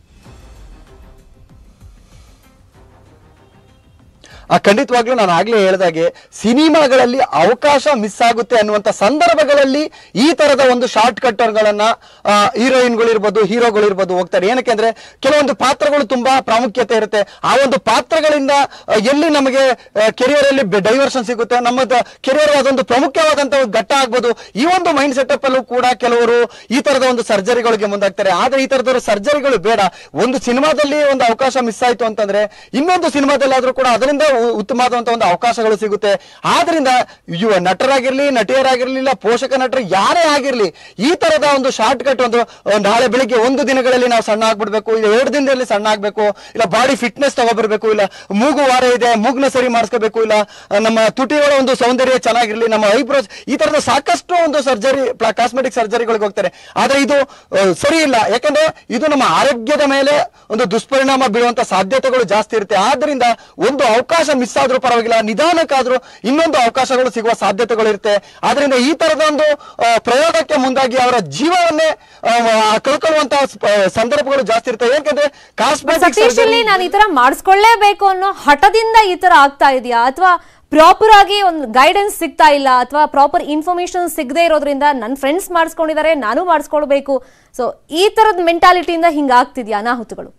ಆ ಖಂಡಿತವಾಗ್ಲೂ ನಾನು ಆಗ್ಲೇ ಹೇಳ್ದಾಗೆ ಸಿನಿಮಾಗಳಲ್ಲಿ ಅವಕಾಶ ಮಿಸ್ ಆಗುತ್ತೆ ಅನ್ನುವಂತ ಸಂದರ್ಭಗಳಲ್ಲಿ ಈ ತರದ ಒಂದು ಶಾರ್ಟ್ ಕಟ್ಟರ್ಗಳನ್ನ ಹೀರೋಯಿನ್ಗಳು ಇರ್ಬೋದು ಹೀರೋಗಳು ಇರ್ಬೋದು ಹೋಗ್ತಾರೆ ಏನಕ್ಕೆ ಅಂದ್ರೆ ಕೆಲವೊಂದು ಪಾತ್ರಗಳು ತುಂಬಾ ಪ್ರಾಮುಖ್ಯತೆ ಇರುತ್ತೆ ಆ ಒಂದು ಪಾತ್ರಗಳಿಂದ ಆ, ಎಲ್ಲಿ ನಮಗೆ ಕೆರಿಯರ್ ಅಲ್ಲಿ ಡೈವರ್ಷನ್ ಸಿಗುತ್ತೆ ನಮ್ಮ ಕೆರಿಯರ್ ಅದೊಂದು ಪ್ರಮುಖವಾದಂತ ಒಂದು ಘಟ್ಟ ಆಗ್ಬೋದು ಈ ಒಂದು ಮೈಂಡ್ ಸೆಟಪ್ ಅಲ್ಲೂ ಕೂಡ ಕೆಲವರು ಈ ತರದ ಒಂದು ಸರ್ಜರಿಗಳಿಗೆ ಮುಂದಾಗ್ತಾರೆ ಆದ್ರೆ ಈ ತರದ ಸರ್ಜರಿಗಳು ಬೇಡ ಒಂದು ಸಿನಿಮಾದಲ್ಲಿ ಒಂದು ಅವಕಾಶ ಮಿಸ್ ಆಯ್ತು ಅಂತಂದ್ರೆ ಇನ್ನೊಂದು ಸಿನಿಮಾದಲ್ಲಿ ಆದ್ರೂ ಕೂಡ ಅದರಿಂದ ಉ- ಉತ್ತಮವಾದಂತಹ ಒಂದು ಅವಕಾಶಗಳು ಸಿಗುತ್ತೆ ಆದ್ರಿಂದ ಯುವ ನಟರಾಗಿರ್ಲಿ ನಟಿಯರಾಗಿರ್ಲಿಲ್ಲ ಪೋಷಕ ನಟರು ಯಾರೇ ಆಗಿರ್ಲಿ ಈ ತರದ ಒಂದು ಶಾರ್ಟ್ ಕಟ್ ಒಂದು ಆ, ನಾಳೆ ಬೆಳಿಗ್ಗೆ ಒಂದು ದಿನಗಳಲ್ಲಿ ನಾವು ಸಣ್ಣ ಆಗ್ಬಿಡ್ಬೇಕು ಇಲ್ಲ ಎರಡು ದಿನದಲ್ಲಿ ಸಣ್ಣ ಆಗ್ಬೇಕು ಇಲ್ಲ ಬಾಡಿ ಫಿಟ್ನೆಸ್ ತಗೋಬರ್ಬೇಕು ಇಲ್ಲ ಮೂಗು ವಾರ ಇದೆ ಮೂಗ್ನ ಸರಿ ಮಾಡಿಸ್ಕೋಬೇಕು ಇಲ್ಲ ಆ, ನಮ್ಮ ತುಟಿಗಳ ಒಂದು ಸೌಂದರ್ಯ ಚೆನ್ನಾಗಿರ್ಲಿ ನಮ್ಮ ಐಬ್ರೋಸ್ ಈ ತರದ ಸಾಕಷ್ಟು ಒಂದು ಸರ್ಜರಿ ಕಾಸ್ಮೆಟಿಕ್ ಸರ್ಜರಿಗಳಿಗೆ ಹೋಗ್ತಾರೆ ಆದ್ರೆ ಇದು ಆ, ಸರಿ ಇಲ್ಲ ಯಾಕಂದ್ರೆ ಇದು ನಮ್ಮ ಆರೋಗ್ಯದ ಮೇಲೆ ಒಂದು ದುಷ್ಪರಿಣಾಮ ಬೀಳುವಂತ ಸಾಧ್ಯತೆಗಳು ಜಾಸ್ತಿ ಇರುತ್ತೆ ಆದ್ರಿಂದ ಒಂದು ಅವಕಾಶ ಮಿಸ್ ಆದ್ರೂ ಪರವಾಗಿಲ್ಲ ನಿಧಾನಕ್ಕಾದ್ರೂ ಇನ್ನೊಂದು ಅವಕಾಶಗಳು ಸಿಗುವ ಸಾಧ್ಯತೆಗಳು ಇರುತ್ತೆ ಆದ್ರಿಂದ ಈ ತರದ ಒಂದು ಆ, ಪ್ರಯೋಗಕ್ಕೆ ಮುಂದಾಗಿ ಅವರ ಜೀವವನ್ನೇ ಆ, ಕಳ್ಕೊಳ್ಳುವಂತಹ ಸ್ಪ- ಸಂದರ್ಭಗಳು ಜಾಸ್ತಿ ಇರ್ತವೆ ಯಾಕಂದ್ರೆ ಕಾಸ್ಮೆಟಿಕ್ ಸತೀಶ್ ಇಲ್ಲಿ ನಾನು ಈ ತರ ಮಾಡಿಸ್ಕೊಳ್ಳೇಬೇಕು ಅನ್ನೋ ಹಠದಿಂದ ಈ ತರ ಆಗ್ತಾ ಇದೆಯಾ ಅಥವಾ ಪ್ರಾಪರ್ ಆಗಿ ಒಂದು ಗೈಡೆನ್ಸ್ ಸಿಗ್ತಾ ಇಲ್ಲ ಅಥವಾ ಪ್ರಾಪರ್ ಇನ್ಫಾರ್ಮೇಶನ್ ಸಿಗದೆ ಇರೋದ್ರಿಂದ ನನ್ನ ಫ್ರೆಂಡ್ಸ್ ಮಾಡಿಸ್ಕೊಂಡಿದ್ದಾರೆ ನಾನು ಮಾಡಿಸ್ಕೊಳ್ಬೇಕು ಸೊ ಈ ತರದ ಮೆಂಟಾಲಿಟಿಯಿಂದ ಹಿಂಗ ಆಗ್ತಿದ್ಯಾ ಅನಾಹುತಗಳು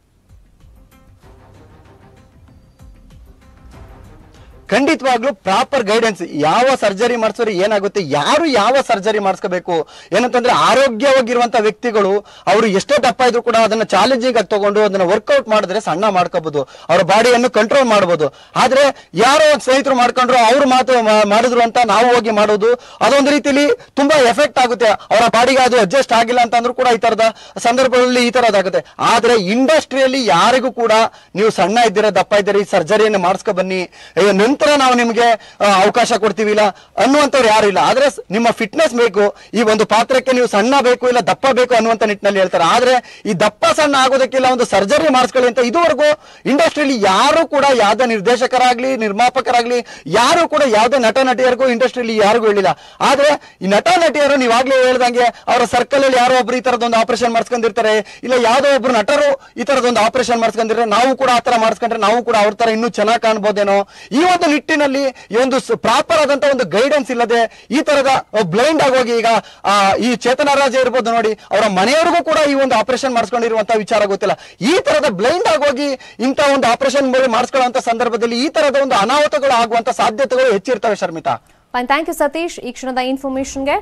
ಖಂಡಿತವಾಗ್ಲೂ ಪ್ರಾಪರ್ ಗೈಡೆನ್ಸ್ ಯಾವ ಸರ್ಜರಿ ಮಾಡಿಸೋರು ಏನಾಗುತ್ತೆ ಯಾರು ಯಾವ ಸರ್ಜರಿ ಮಾಡಿಸ್ಕೋಬೇಕು ಏನಂತಂದ್ರೆ ಆರೋಗ್ಯವಾಗಿರುವಂತ ವ್ಯಕ್ತಿಗಳು ಅವರು ಎಷ್ಟೇ ದಪ್ಪ ಇದ್ರು ಕೂಡ ಅದನ್ನ ಚಾಲೆಂಜಿಂಗ್ ಆಗಿ ತಗೊಂಡು ಅದನ್ನ ವರ್ಕೌಟ್ ಮಾಡಿದ್ರೆ ಸಣ್ಣ ಮಾಡ್ಕೋಬಹುದು ಅವರ ಬಾಡಿಯನ್ನು ಕಂಟ್ರೋಲ್ ಮಾಡಬಹುದು ಆದ್ರೆ ಯಾರೋ ಒಂದ್ ಸ್ನೇಹಿತರು ಮಾಡ್ಕೊಂಡ್ರು ಅವ್ರು ಮಾತು ಮಾ- ಮಾಡಿದ್ರು ಅಂತ ನಾವು ಹೋಗಿ ಮಾಡೋದು ಅದೊಂದು ರೀತಿಲಿ ತುಂಬಾ ಎಫೆಕ್ಟ್ ಆಗುತ್ತೆ ಅವರ ಬಾಡಿಗೆ ಅದು ಅಡ್ಜಸ್ಟ್ ಆಗಿಲ್ಲ ಅಂತ ಅಂದ್ರೂ ಕೂಡ ಈ ತರದ ಸಂದರ್ಭಗಳಲ್ಲಿ ಈ ತರದಾಗುತ್ತೆ ಆದ್ರೆ ಇಂಡಸ್ಟ್ರಿಯಲ್ಲಿ ಯಾರಿಗೂ ಕೂಡ ನೀವು ಸಣ್ಣ ಇದ್ದೀರಾ ದಪ್ಪ ಇದ್ದೀರಾ ಈ ಸರ್ಜರಿಯನ್ನು ಮಾಡಿಸ್ಕೊ ಬನ್ನಿ ಏ, ನಂತರ ನಾವು ನಿಮ್ಗೆ ಆ, ಅವಕಾಶ ಕೊಡ್ತೀವಿ ಇಲ್ಲ ಅನ್ನುವಂಥವ್ರು ಯಾರು ಇಲ್ಲ ಆದ್ರೆ ಸ್- ನಿಮ್ಮ ಫಿಟ್ನೆಸ್ ಬೇಕು ಈ ಒಂದು ಪಾತ್ರಕ್ಕೆ ನೀವು ಸಣ್ಣ ಬೇಕು ಇಲ್ಲ ದಪ್ಪ ಬೇಕು ಅನ್ನುವಂತ ನಿಟ್ಟಿನಲ್ಲಿ ಹೇಳ್ತಾರೆ ಆದ್ರೆ ಈ ದಪ್ಪ ಸಣ್ಣ ಆಗೋದಕ್ಕಿಲ್ಲ ಒಂದು ಸರ್ಜರಿ ಮಾಡಿಸ್ಕೊಳ್ಳಿ ಅಂತ ಇದುವರೆಗೂ ಇಂಡಸ್ಟ್ರಿಯಲ್ಲಿ ಯಾರು ಕೂಡ ಯಾವ್ದೇ ನಿರ್ದೇಶಕರಾಗ್ಲಿ ನಿರ್ಮಾಪಕರಾಗ್ಲಿ ಯಾರು ಕೂಡ ಯಾವ್ದೇ ನಟ ನಟಿಯರಿಗೂ ಇಂಡಸ್ಟ್ರಿಯಲ್ಲಿ ಯಾರಿಗೂ ಹೇಳಿಲ್ಲ ಆದ್ರೆ ಈ ನಟ ನಟಿಯರು ನೀವಾಗ್ಲೇ ಹೇಳ್ದಂಗೆ ಅವರ ಸರ್ಕಲ್ ಅಲ್ಲಿ ಯಾರೋ ಒಬ್ರು ಈ ತರದೊಂದು ಆಪರೇಷನ್ ಮಾಡಿಸ್ಕೊಂಡಿರ್ತಾರೆ ಇಲ್ಲ ಯಾವ್ದೋ ಒಬ್ರು ನಟರು ಈ ತರದೊಂದು ಆಪರೇಷನ್ ಮಾಡಿಸ್ಕೊಂಡಿರ್ತಾರೆ ನಾವು ಕೂಡ ಆತರ ಮಾಡಿಸ್ಕೊಂಡ್ರೆ ನಾವು ಕೂಡ ಅವ್ರ ತರ ಇನ್ನೂ ಚೆನ್ನಾಗಿ ಕಾಣ್ಬೋದೇನೋ ಈ ಒಂದು ನಿಟ್ಟಿನಲ್ಲಿ ಈ ಒಂದು ಪ್ರಾಪರ್ ಆದಂತ ಒಂದು ಗೈಡೆನ್ಸ್ ಇಲ್ಲದೆ ಈ ತರದ ಬ್ಲೈಂಡ್ ಆಗೋಗಿ ಈಗ ಆ, ಈ ಚೇತನ ರಾಜ ಇರ್ಬೋದು ನೋಡಿ ಅವರ ಮನೆಯವರಿಗೂ ಕೂಡ ಈ ಒಂದು ಆಪರೇಷನ್ ಮಾಡಿಸ್ಕೊಂಡಿರುವಂತ ವಿಚಾರ ಗೊತ್ತಿಲ್ಲ ಈ ತರದ ಬ್ಲೈಂಡ್ ಆಗೋಗಿ ಇಂತ ಒಂದು ಆಪರೇಷನ್ ಮಾಡಿಸ್ಕೊಳ್ಳುವಂತ ಸಂದರ್ಭದಲ್ಲಿ ಈ ತರದ ಒಂದು ಅನಾಹುತಗಳು ಆಗುವಂತ ಸಾಧ್ಯತೆಗಳು ಹೆಚ್ಚಿರ್ತವೆ Sharmita fine thank you Satish ಈ ಕ್ಷಣದ ಇನ್ಫಾರ್ಮೇಶನ್ಗೆ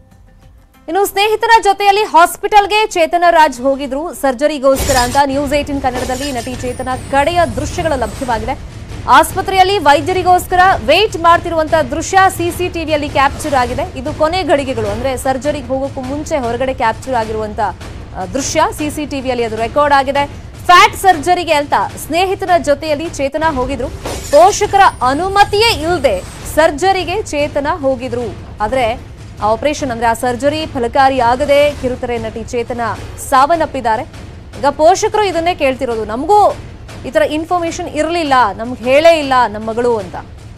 ಇನ್ನು ಸ್ನೇಹಿತರ ಜೊತೆಯಲ್ಲಿ ಹಾಸ್ಪಿಟಲ್ಗೆ ಚೇತನ ರಾಜ್ ಹೋಗಿದ್ರು ಸರ್ಜರಿಗೋಸ್ಕರ ಅಂತ ನ್ಯೂಸ್ ಏಟಿನ್ ಕನ್ನಡದಲ್ಲಿ ನಟಿ ಚೇತನ ಕಡೆಯ ದೃಶ್ಯಗಳು ಲಭ್ಯವಾಗಿದೆ ಆಸ್ಪತ್ರೆಯಲ್ಲಿ ವೈದ್ಯರಿಗೋಸ್ಕರ ವೇಟ್ ಮಾಡ್ತಿರುವಂತಹ ದೃಶ್ಯ ಸಿಸಿಟಿವಿಯಲ್ಲಿ ಕ್ಯಾಪ್ಚರ್ ಆಗಿದೆ ಇದು ಕೊನೆ ಘಳಿಗೆಗಳು ಅಂದ್ರೆ ಸರ್ಜರಿಗೆ ಹೋಗೋಕ್ಕೂ ಮುಂಚೆ ಹೊರಗಡೆ ಕ್ಯಾಪ್ಚರ್ ಆಗಿರುವಂತ ಆ, ದೃಶ್ಯ ಸಿಸಿಟಿವಿಯಲ್ಲಿ ಅದು ರೆಕಾರ್ಡ್ ಆಗಿದೆ ಫ್ಯಾಟ್ ಸರ್ಜರಿಗೆ ಅಂತ ಸ್ನೇಹಿತರ ಜೊತೆಯಲ್ಲಿ ಚೇತನ ಹೋಗಿದ್ರು ಪೋಷಕರ ಅನುಮತಿಯೇ ಇಲ್ಲದೆ ಸರ್ಜರಿಗೆ ಚೇತನ ಹೋಗಿದ್ರು ಆದ್ರೆ ಆ ಆಪರೇಷನ್ ಅಂದ್ರೆ ಆ ಸರ್ಜರಿ ಫಲಕಾರಿ ಆಗದೆ ಕಿರುತೆರೆ ನಟಿ ಚೇತನ ಸಾವನ್ನಪ್ಪಿದ್ದಾರೆ ಈಗ ಪೋಷಕರು ಇದನ್ನೇ ಕೇಳ್ತಿರೋದು ನಮಗೂ ಈ ತರ ಇನ್ಫಾರ್ಮೇಶನ್ ಇರಲಿಲ್ಲ ನಮ್ಗೆ ಹೇಳೇ ಇಲ್ಲ ನಮ್ಮ ಮಗಳು ಅಂತ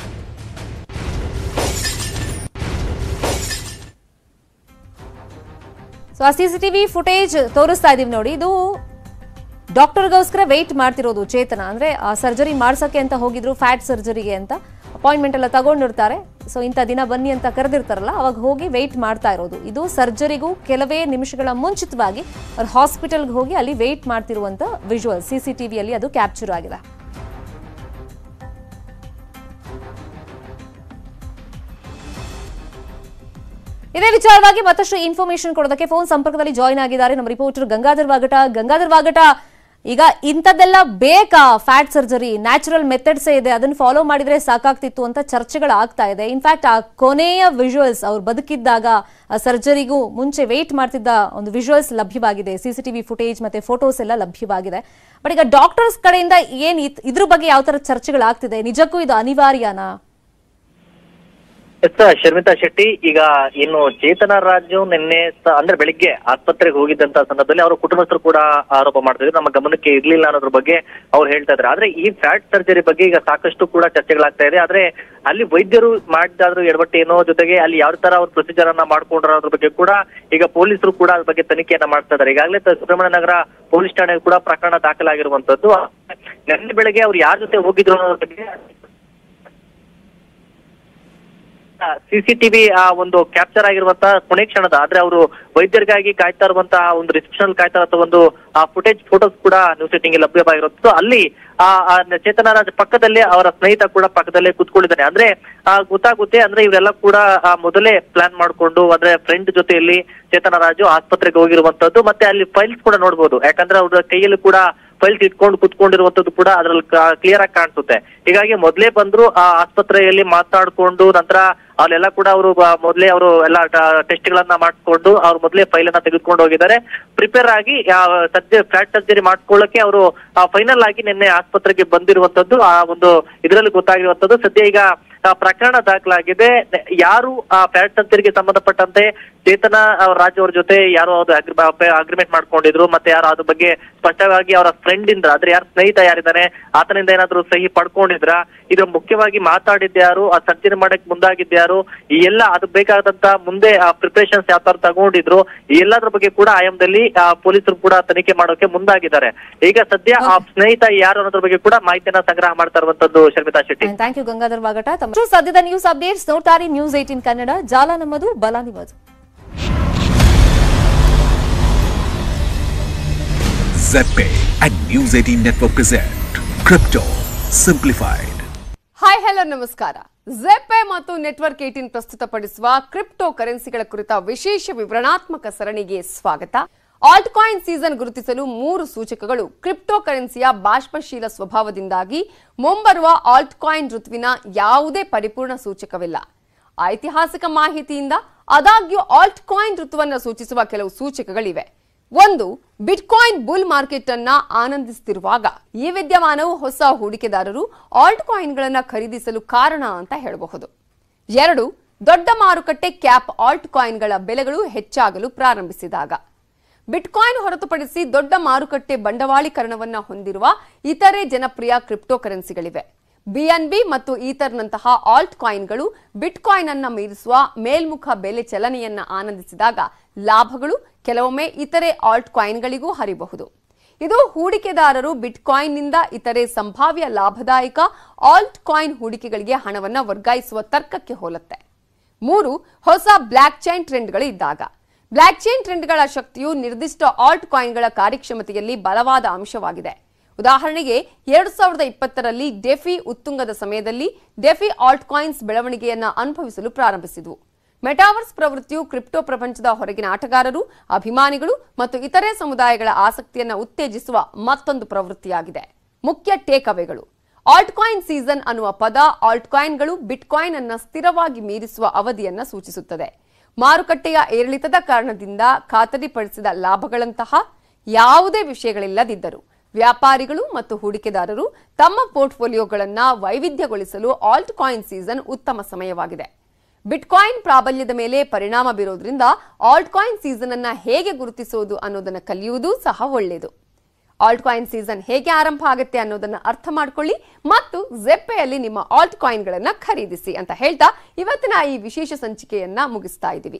ಸೊ ಆ ಸಿ ಸಿ ಟಿವಿ ಫುಟೇಜ್ ತೋರಿಸ್ತಾ ಇದೀವಿ ನೋಡಿ ಇದು ಡಾಕ್ಟರ್ಗೋಸ್ಕರ ವೆಯ್ಟ್ ಮಾಡ್ತಿರೋದು ಚೇತನ ಅಂದ್ರೆ ಆ ಸರ್ಜರಿ ಮಾಡ್ಸಕ್ಕೆ ಅಂತ ಹೋಗಿದ್ರು ಫ್ಯಾಟ್ ಸರ್ಜರಿಗೆ ಅಂತ ಅಪಾಯಿಂಟ್ಮೆಂಟ್ ಎಲ್ಲ ತಗೊಂಡಿರ್ತಾರೆ ಸೊ ಇಂಥ ದಿನ ಬನ್ನಿ ಅಂತ ಕರೆದಿರ್ತಾರಲ್ಲ ಅವಾಗ ಹೋಗಿ ವೆಯ್ಟ್ ಮಾಡ್ತಾ ಇರೋದು ಇದು ಸರ್ಜರಿಗೂ ಕೆಲವೇ ನಿಮಿಷಗಳ ಮುಂಚಿತವಾಗಿ ಅವ್ರು ಹಾಸ್ಪಿಟಲ್ಗೆ ಹೋಗಿ ಅಲ್ಲಿ ವೆಯ್ಟ್ ಮಾಡ್ತಿರುವಂತ ವಿಜುವಲ್ ಸಿ ಸಿ ಟಿವಿಯಲ್ಲಿ ಅದು ಕ್ಯಾಪ್ಚರ್ ಆಗಿದೆ ಇದೇ ವಿಚಾರವಾಗಿ ಮತ್ತಷ್ಟು ಇನ್ಫಾರ್ಮೇಶನ್ ಕೊಡೋದಕ್ಕೆ ಫೋನ್ ಸಂಪರ್ಕದಲ್ಲಿ ಜಾಯಿನ್ ಆಗಿದ್ದಾರೆ ನಮ್ಮ ರಿಪೋರ್ಟರ್ ಗಂಗಾಧರ್ ವಾಗಟ ಗಂಗಾಧರ್ ವಾಗಟ ಈಗ ಇಂಥದ್ದೆಲ್ಲ ಬೇಕಾ ಫ್ಯಾಟ್ ಸರ್ಜರಿ ನ್ಯಾಚುರಲ್ ಮೆಥಡ್ಸೇ ಇದೆ ಅದನ್ನ ಫಾಲೋ ಮಾಡಿದ್ರೆ ಸಾಕಾಗ್ತಿತ್ತು ಅಂತ ಚರ್ಚೆಗಳು ಆಗ್ತಾ ಇದೆ ಇನ್ಫ್ಯಾಕ್ಟ್ ಆ ಕೊನೆಯ ವಿಜುವಲ್ಸ್ ಅವ್ರು ಬದುಕಿದ್ದಾಗ ಸರ್ಜರಿಗೂ ಮುಂಚೆ ವೇಟ್ ಮಾಡ್ತಿದ್ದ ಒಂದು ವಿಜುವಲ್ಸ್ ಲಭ್ಯವಾಗಿದೆ ಸಿಸಿಟಿವಿ ಫುಟೇಜ್ ಮತ್ತೆ ಫೋಟೋಸ್ ಎಲ್ಲ ಲಭ್ಯವಾಗಿದೆ ಬಟ್ ಈಗ ಡಾಕ್ಟರ್ಸ್ ಕಡೆಯಿಂದ ಏನ್ ಇತ್- ಇದ್ರ ಬಗ್ಗೆ ಯಾವ ತರ ಚರ್ಚೆಗಳಾಗ್ತಿದೆ ನಿಜಕ್ಕೂ ಇದು ಅನಿವಾರ್ಯನಾ ಎಸ್ ಶರ್ಮಿತಾ ಶೆಟ್ಟಿ ಈಗ ಇನ್ನು ಚೇತನ ರಾಜು ನಿನ್ನೆ ಸ- ಅಂದ್ರೆ ಬೆಳಿಗ್ಗೆ ಆಸ್ಪತ್ರೆಗೆ ಹೋಗಿದ್ದಂತ ಸಂದರ್ಭದಲ್ಲಿ ಅವರ ಕುಟುಂಬಸ್ಥರು ಕೂಡ ಆರೋಪ ಮಾಡ್ತಿದ್ರು ನಮ್ಮ ಗಮನಕ್ಕೆ ಇರ್ಲಿಲ್ಲ ಅನ್ನೋದ್ರ ಬಗ್ಗೆ ಅವ್ರು ಹೇಳ್ತಾ ಇದ್ದಾರೆ ಆದ್ರೆ ಈ ಫ್ಯಾಟ್ ಸರ್ಜರಿ ಬಗ್ಗೆ ಈಗ ಸಾಕಷ್ಟು ಕೂಡ ಚರ್ಚೆಗಳಾಗ್ತಾ ಇದೆ ಆದ್ರೆ ಅಲ್ಲಿ ವೈದ್ಯರು ಮಾಡಿದಾದ್ರು ಎಡವಟ್ಟೇನೋ ಜೊತೆಗೆ ಅಲ್ಲಿ ಯಾವ ತರ ಅವ್ರ ಪ್ರೊಸೀಜರ್ ಅನ್ನ ಮಾಡ್ಕೊಂಡ್ರ ಅದ್ರ ಬಗ್ಗೆ ಕೂಡ ಈಗ ಪೊಲೀಸರು ಕೂಡ ಅದ್ರ ಬಗ್ಗೆ ತನಿಖೆಯನ್ನ ಮಾಡ್ತಾ ಇದ್ದಾರೆ ಈಗಾಗಲೇ ತ- ಸುಬ್ರಹ್ಮಣ್ಯ ನಗರ ಪೊಲೀಸ್ ಠಾಣೆ ಕೂಡ ಪ್ರಕರಣ ದಾಖಲಾಗಿರುವಂತದ್ದು ನಿನ್ನೆ ಬೆಳಗ್ಗೆ ಅವ್ರು ಯಾರ ಜೊತೆ ಹೋಗಿದ್ರು ಅನ್ನೋದ್ರ ಬಗ್ಗೆ ಸಿಸಿಟಿವಿ ಆ ಒಂದು ಕ್ಯಾಪ್ಚರ್ ಆಗಿರುವಂತಹ ಕೊನೆ ಕ್ಷಣದ ಆದ್ರೆ ಅವರು ವೈದ್ಯರಿಗಾಗಿ ಕಾಯ್ತಾ ಇರುವಂತಹ ಒಂದು ರಿಸೆಪ್ಷನ್ ಕಾಯ್ತಾ ಇರುವಂತಹ ಒಂದು ಆ ಫುಟೇಜ್ ಫೋಟೋಸ್ ಕೂಡ ನ್ಯೂಸ್ ಏಟಿಂಗ್ ಲಭ್ಯವಾಗಿರುತ್ತದೆ ಅಲ್ಲಿ ಆ ಆ ಚೇತನ ರಾಜ್ ಪಕ್ಕದಲ್ಲೇ ಅವರ ಸ್ನೇಹಿತ ಕೂಡ ಪಕ್ಕದಲ್ಲೇ ಕುತ್ಕೊಂಡಿದ್ದಾನೆ ಅಂದ್ರೆ ಆ ಗೊತ್ತಾಗುತ್ತೆ ಅಂದ್ರೆ ಇವರೆಲ್ಲ ಕೂಡ ಆ ಮೊದಲೇ ಪ್ಲಾನ್ ಮಾಡ್ಕೊಂಡು ಅಂದ್ರೆ ಫ್ರೆಂಡ್ ಜೊತೆಯಲ್ಲಿ ಚೇತನ ರಾಜು ಆಸ್ಪತ್ರೆಗೆ ಹೋಗಿರುವಂತದ್ದು ಮತ್ತೆ ಅಲ್ಲಿ ಫೈಲ್ಸ್ ಕೂಡ ನೋಡ್ಬೋದು ಯಾಕಂದ್ರೆ ಅವ್ರ ಕೈಯಲ್ಲಿ ಕೂಡ ಫೈಲ್ಸ್ ಇಟ್ಕೊಂಡು ಕುತ್ಕೊಂಡಿರುವಂತದ್ದು ಕೂಡ ಅದ್ರಲ್ಲಿ ಕ್ಲಿಯರ್ ಆಗಿ ಕಾಣಿಸುತ್ತೆ ಹೀಗಾಗಿ ಮೊದಲೇ ಬಂದ್ರು ಆ ಆಸ್ಪತ್ರೆಯಲ್ಲಿ ಮಾತಾಡ್ಕೊಂಡು ನಂತರ ಅಲ್ಲೆಲ್ಲ ಕೂಡ ಅವರು ಮೊದಲೇ ಅವರು ಎಲ್ಲ ಟೆಸ್ಟ್ ಗಳನ್ನ ಮಾಡಿಸ್ಕೊಂಡು ಅವ್ರು ಮೊದಲೇ ಫೈಲ್ ಅನ್ನ ತೆಗೆದುಕೊಂಡು ಹೋಗಿದ್ದಾರೆ ಪ್ರಿಪೇರ್ ಆಗಿ ಸರ್ಜರಿ ಫ್ಲಾಟ್ ಸರ್ಜರಿ ಮಾಡ್ಕೊಳ್ಳಕ್ಕೆ ಅವರು ಫೈನಲ್ ಆಗಿ ನಿನ್ನೆ ಆಸ್ಪತ್ರೆಗೆ ಬಂದಿರುವಂತದ್ದು ಆ ಒಂದು ಇದರಲ್ಲಿ ಗೊತ್ತಾಗಿರುವಂತದ್ದು ಸದ್ಯ ಈಗ ಆ, ಪ್ರಕರಣ ದಾಖಲಾಗಿದೆ ಯಾರು ಆ ಫ್ಯಾಟ್ ಸರ್ಜರಿಗೆ ಸಂಬಂಧಪಟ್ಟಂತೆ ಚೇತನ ಅವ್ರ ರಾಜ್ ಅವ್ರ ಜೊತೆ ಯಾರು ಅದು ಅಗ್ರಿಮೆಂಟ್ ಮಾಡ್ಕೊಂಡಿದ್ರು ಮತ್ತೆ ಯಾರು ಅದ್ರ ಬಗ್ಗೆ ಸ್ಪಷ್ಟವಾಗಿ ಅವರ ಫ್ರೆಂಡ್ ಇಂದ ಅಂದ್ರೆ ಯಾರ ಸ್ನೇಹಿತ ಯಾರಿದ್ದಾನೆ ಆತನಿಂದ ಏನಾದ್ರು ಸಹಿ ಪಡ್ಕೊಂಡಿದ್ರ ಇದು ಮುಖ್ಯವಾಗಿ ಮಾತಾಡಿದ್ದ ಯಾರು ಆ ಸರ್ಜರಿ ಮಾಡಕ್ ಮುಂದಾಗಿದ್ದ ಯಾರು ಈ ಎಲ್ಲ ಅದು ಬೇಕಾದಂತ ಮುಂದೆ ಆ ಪ್ರಿಪರೇಷನ್ಸ್ ಯಾವ ತರ ತಗೊಂಡಿದ್ರು ಈ ಎಲ್ಲದ್ರ ಬಗ್ಗೆ ಕೂಡ ಆಯಾಮದಲ್ಲಿ ಆ, ಪೊಲೀಸರು ಕೂಡ ತನಿಖೆ ಮಾಡೋಕೆ ಮುಂದಾಗಿದ್ದಾರೆ ಈಗ ಸದ್ಯ ಆ ಸ್ನೇಹಿತ ಯಾರು ಅನ್ನೋದ್ರ ಬಗ್ಗೆ ಕೂಡ ಮಾಹಿತಿಯನ್ನ ಸಂಗ್ರಹ ಮಾಡ್ತಾ ಇರುವಂತದ್ದು ಶರ್ಮಿತಾ ಶೆಟ್ಟಿ ಥ್ಯಾಂಕ್ ಯು ಗಂಗಾಧರ್ ವಾಗಟ ತಮ್ಮ ಸದ್ಯದ ನ್ಯೂಸ್ ಅಪ್ಡೇಟ್ಸ್ ನೋಡ್ತಾರೆ ನ್ಯೂಸ್ ಏಟಿನ್ ಕನ್ನಡ ಜಾಲ ನಮ್ಮದು ಬಲ ನಿಮ್ಮದು ZPay and News 18 Network present Crypto Simplified. Hi hello ನಮಸ್ಕಾರ ಜೆಪೆ ಮತ್ತು ನೆಟ್ವರ್ಕ್ ಏಟೀನ್ ಪ್ರಸ್ತುತಪಡಿಸುವ ಕ್ರಿಪ್ಟೋ ಕರೆನ್ಸಿಗಳ ಕುರಿತ ವಿಶೇಷ ವಿವರಣಾತ್ಮಕ ಸರಣಿಗೆ ಸ್ವಾಗತ ಆಲ್ಟ್ ಕಾಯಿನ್ ಸೀಸನ್ ಗುರುತಿಸಲು ಮೂರು ಸೂಚಕಗಳು ಕ್ರಿಪ್ಟೋ ಕರೆನ್ಸಿಯ ಬಾಷ್ಪಶೀಲ ಸ್ವಭಾವದಿಂದಾಗಿ ಮುಂಬರುವ ಆಲ್ಟ್ ಕಾಯಿನ್ ಋತುವಿನ ಯಾವುದೇ ಪರಿಪೂರ್ಣ ಸೂಚಕವಿಲ್ಲ ಐತಿಹಾಸಿಕ ಮಾಹಿತಿಯಿಂದ ಆದಾಗ್ಯೂ ಆಲ್ಟ್ ಕಾಯಿನ್ ಋತುವನ್ನು ಸೂಚಿಸುವ ಕೆಲವು ಸೂಚಕಗಳಿವೆ ಒಂದು ಬಿಟ್ಕಾಯಿನ್ ಬುಲ್ ಮಾರ್ಕೆಟ್ ಅನ್ನ ಆನಂದಿಸುತ್ತಿರುವಾಗ ಈ ವಿದ್ಯಮಾನವು ಹೊಸ ಹೂಡಿಕೆದಾರರು ಆಲ್ಟ್ ಕಾಯಿನ್ಗಳನ್ನ ಖರೀದಿಸಲು ಕಾರಣ ಅಂತ ಹೇಳಬಹುದು ಎರಡು ದೊಡ್ಡ ಮಾರುಕಟ್ಟೆ ಕ್ಯಾಪ್ ಆಲ್ಟ್ ಕಾಯಿನ್ಗಳ ಬೆಲೆಗಳು ಹೆಚ್ಚಾಗಲು ಪ್ರಾರಂಭಿಸಿದಾಗ ಬಿಟ್ಕಾಯಿನ್ ಹೊರತುಪಡಿಸಿ ದೊಡ್ಡ ಮಾರುಕಟ್ಟೆ ಬಂಡವಾಳೀಕರಣವನ್ನ ಹೊಂದಿರುವ ಇತರೆ ಜನಪ್ರಿಯ ಕ್ರಿಪ್ಟೋ ಕರೆನ್ಸಿಗಳಿವೆ ಬಿಎನ್ಬಿ ಮತ್ತು ಈಥರ್ನಂತಹ ಆಲ್ಟ್ ಕಾಯಿನ್ಗಳು ಬಿಟ್ಕಾಯಿನ್ ಅನ್ನ ಮೀರಿಸುವ ಮೇಲ್ಮುಖ ಬೆಲೆ ಚಲನೆಯನ್ನ ಆನಂದಿಸಿದಾಗ ಲಾಭಗಳು ಕೆಲವೊಮ್ಮೆ ಇತರೆ ಆಲ್ಟ್ ಕಾಯಿನ್ಗಳಿಗೂ ಹರಿಬಹುದು ಇದು ಹೂಡಿಕೆದಾರರು ಬಿಟ್ಕಾಯಿನ್ನಿಂದ ಇತರೆ ಸಂಭಾವ್ಯ ಲಾಭದಾಯಕ ಆಲ್ಟ್ ಕಾಯಿನ್ ಹೂಡಿಕೆಗಳಿಗೆ ಹಣವನ್ನ ವರ್ಗಾಯಿಸುವ ತರ್ಕಕ್ಕೆ ಹೋಲುತ್ತೆ ಮೂರು ಹೊಸ ಬ್ಲಾಕ್ ಚೈನ್ ಟ್ರೆಂಡ್ಗಳು ಇದ್ದಾಗ ಬ್ಲಾಕ್ ಚೈನ್ ಟ್ರೆಂಡ್ಗಳ ಶಕ್ತಿಯು ನಿರ್ದಿಷ್ಟ ಆಲ್ಟ್ ಕಾಯಿನ್ಗಳ ಕಾರ್ಯಕ್ಷಮತೆಯಲ್ಲಿ ಬಲವಾದ ಅಂಶವಾಗಿದೆ ಉದಾಹರಣೆಗೆ ಎರಡು ಸಾವಿರದ ಇಪ್ಪತ್ತರಲ್ಲಿ ಡೆಫಿ ಉತ್ತುಂಗದ ಸಮಯದಲ್ಲಿ ಡೆಫಿ ಆಲ್ಟ್ ಕಾಯಿನ್ಸ್ ಬೆಳವಣಿಗೆಯನ್ನ ಅನುಭವಿಸಲು ಪ್ರಾರಂಭಿಸಿದವು ಮೆಟಾವರ್ಸ್ ಪ್ರವೃತ್ತಿಯು ಕ್ರಿಪ್ಟೋ ಪ್ರಪಂಚದ ಹೊರಗಿನ ಆಟಗಾರರು ಅಭಿಮಾನಿಗಳು ಮತ್ತು ಇತರೆ ಸಮುದಾಯಗಳ ಆಸಕ್ತಿಯನ್ನ ಉತ್ತೇಜಿಸುವ ಮತ್ತೊಂದು ಪ್ರವೃತ್ತಿಯಾಗಿದೆ ಮುಖ್ಯ ಟೇಕ್ ಅವೇಗಳು ಆಲ್ಟ್ ಕಾಯಿನ್ ಸೀಸನ್ ಅನ್ನುವ ಪದ ಆಲ್ಟ್ ಕಾಯಿನ್ಗಳು ಬಿಟ್ ಕಾಯಿನ್ ಅನ್ನ ಸ್ಥಿರವಾಗಿ ಮೀರಿಸುವ ಅವಧಿಯನ್ನ ಸೂಚಿಸುತ್ತದೆ ಮಾರುಕಟ್ಟೆಯ ಏರಿಳಿತದ ಕಾರಣದಿಂದ ಖಾತರಿಪಡಿಸಿದ ಲಾಭಗಳಂತಹ ಯಾವುದೇ ವಿಷಯಗಳಿಲ್ಲದಿದ್ದರು ವ್ಯಾಪಾರಿಗಳು ಮತ್ತು ಹೂಡಿಕೆದಾರರು ತಮ್ಮ ಪೋರ್ಟ್ಫೋಲಿಯೋಗಳನ್ನ ವೈವಿಧ್ಯಗೊಳಿಸಲು ಆಲ್ಟ್ ಕಾಯಿನ್ ಸೀಸನ್ ಉತ್ತಮ ಸಮಯವಾಗಿದೆ ಬಿಟ್ಕಾಯಿನ್ ಪ್ರಾಬಲ್ಯದ ಮೇಲೆ ಪರಿಣಾಮ ಬೀರೋದ್ರಿಂದ ಆಲ್ಟ್ ಕಾಯಿನ್ ಸೀಸನ್ ಅನ್ನ ಹೇಗೆ ಗುರುತಿಸುವುದು ಅನ್ನೋದನ್ನ ಕಲಿಯುವುದು ಸಹ ಒಳ್ಳೆಯದು ಆಲ್ಟ್ ಕಾಯಿನ್ ಸೀಸನ್ ಹೇಗೆ ಆರಂಭ ಆಗುತ್ತೆ ಅನ್ನೋದನ್ನ ಅರ್ಥ ಮಾಡ್ಕೊಳ್ಳಿ ಮತ್ತು ಜೆಪ್ಪೆಯಲ್ಲಿ ನಿಮ್ಮ ಆಲ್ಟ್ ಕಾಯಿನ್ಗಳನ್ನ ಖರೀದಿಸಿ ಅಂತ ಹೇಳ್ತಾ ಇವತ್ತಿನ ಈ ವಿಶೇಷ ಸಂಚಿಕೆಯನ್ನ ಮುಗಿಸ್ತಾ ಇದ್ದೀವಿ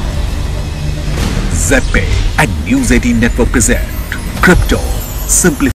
ZPay and News 18 Network present Crypto Simplified.